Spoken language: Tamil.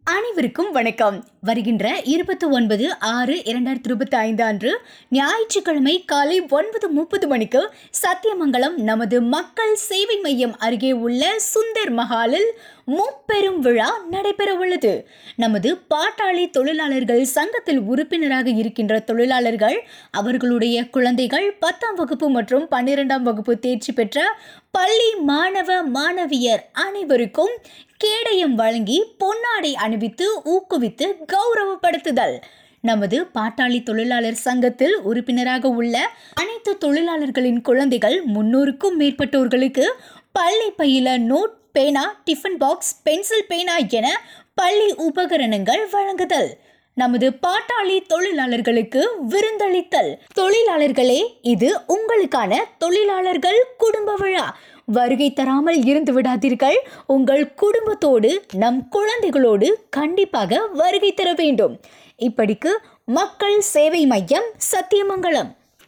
அனைவருக்கும் வணக்கம் வருகின்ற இருபத்தி ஒன்பது ஆறு இரண்டாயிரத்தி இருபத்தி ஐந்து அன்று ஞாயிற்றுக்கிழமை காலை ஒன்பது முப்பது மணிக்கு சத்தியமங்கலம் நமது மக்கள் சேவை மையம் அருகே உள்ள சுந்தர் மஹாலில் முப்பெரும் விழா நடைபெற உள்ளது நமது பாட்டாளி தொழிலாளர்கள் சங்கத்தில் உறுப்பினராக இருக்கின்ற தொழிலாளர்கள் அவர்களுடைய குழந்தைகள் பத்தாம் வகுப்பு மற்றும் பன்னிரெண்டாம் வகுப்பு தேர்ச்சி பெற்ற பள்ளி மாணவ மாணவியர் அனைவருக்கும் கேடயம் வழங்கி பொன்னாடை அணிவித்து ஊக்குவித்து கௌரவப்படுத்துதல் நமது பாட்டாளி தொழிலாளர் சங்கத்தில் உறுப்பினராக உள்ள அனைத்து தொழிலாளர்களின் குழந்தைகள் முன்னூறுக்கும் மேற்பட்டோர்களுக்கு பள்ளி பயில நோட் பேனா டிஃபன் பாக்ஸ் பென்சில் பேனா என பள்ளி உபகரணங்கள் வழங்குதல் நமது பாட்டாளி தொழிலாளர்களுக்கு விருந்தளித்தல் தொழிலாளர்களே இது உங்களுக்கான தொழிலாளர்கள் குடும்ப விழா வருகை தராமல் இருந்து விடாதீர்கள் உங்கள் குடும்பத்தோடு நம் குழந்தைகளோடு கண்டிப்பாக வருகை தர வேண்டும் இப்படிக்கு மக்கள் சேவை மையம் சத்தியமங்கலம்